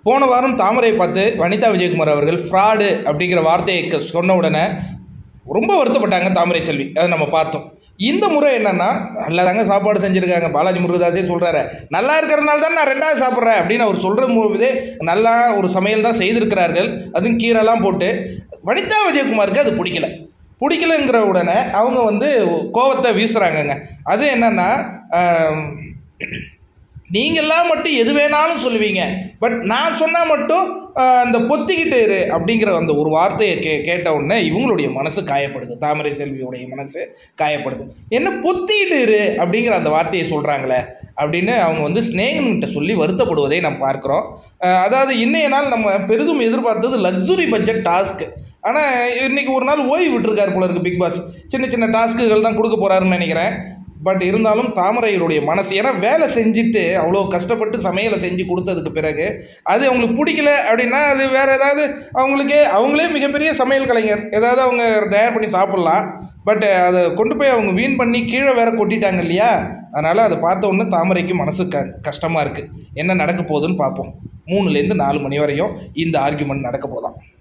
போன வாரம் தாமரை பார்த்து வனிதா விஜயகுமார் அவர்கள் ஃப்ராடு அப்படிங்கிற வார்த்தையை க- சொன்ன உடனே ரொம்ப வருத்தப்பட்டாங்க தாமரை செல்வி அதை நம்ம பார்த்தோம் இந்த முறை என்னன்னா நல்லா தாங்க சாப்பாடு செஞ்சுருக்காங்க பாலாஜி முருகதாஸே சொல்கிறாரு நல்லா இருக்கிறதுனால தான் நான் ரெண்டாவது சாப்பிட்றேன் அப்படின்னு அவர் சொல்கிற போதே நல்லா ஒரு சமையல் தான் செய்திருக்கிறார்கள் அதுவும் கீரைலாம் போட்டு வனிதா விஜயகுமாருக்கு அது பிடிக்கல பிடிக்கலங்கிற உடனே அவங்க வந்து கோவத்தை வீசுகிறாங்கங்க அது என்னன்னா ஆம், நீங்கள்லாம் மட்டும் எது வேணாலும் சொல்லுவீங்க பட் நான் சொன்னால் மட்டும் ஆஹ், அந்த பொத்திக்கிட்டு இரு அப்படிங்கிற அந்த ஒரு வார்த்தையை கே கேட்ட உடனே இவங்களுடைய மனசு காயப்படுது தாமரை செல்வியுடைய மனசு காயப்படுது என்ன பொத்திக்கிட்டு இரு அப்படிங்கிற அந்த வார்த்தையை சொல்கிறாங்களே அப்படின்னு அவங்க வந்து ஸ்னேகன்கிட்ட சொல்லி வருத்தப்படுவதை நாம் பார்க்குறோம் ஆஹ், அதாவது இன்னைய நாள் நம்ம பெரிதும் எதிர்பார்த்தது லக்ஸுரி பட்ஜெட் டாஸ்க்கு ஆனால் இன்னைக்கு ஒரு நாள் ஓய்வு விட்டுருக்காரு போல இருக்கு பிக் பாஸ் சின்ன சின்ன டாஸ்க்குகள் தான் கொடுக்க போகிறாருன்னு நினைக்கிறேன் பட் இருந்தாலும் தாமரையுடைய மனசு ஏன்னா வேலை செஞ்சுட்டு அவ்வளோ கஷ்டப்பட்டு சமையலை செஞ்சு கொடுத்ததுக்கு பிறகு அது அவங்களுக்கு பிடிக்கல அப்படின்னா அது வேறு ஏதாவது அவங்களுக்கே அவங்களே மிகப்பெரிய சமையல் கலைஞர் ஏதாவது அவங்க தயார் பண்ணி சாப்பிட்லாம் பட் அதை கொண்டு போய் அவங்க வீண் பண்ணி கீழே வேற கொட்டிட்டாங்க இல்லையா அதனால் அதை பார்த்த உடனே தாமரைக்கு மனசு க கஷ்டமாக இருக்குது என்ன நடக்க போகுதுன்னு பார்ப்போம் மூணுலேருந்து நாலு மணி வரையும் இந்த ஆர்கியூமெண்ட் நடக்க போதான்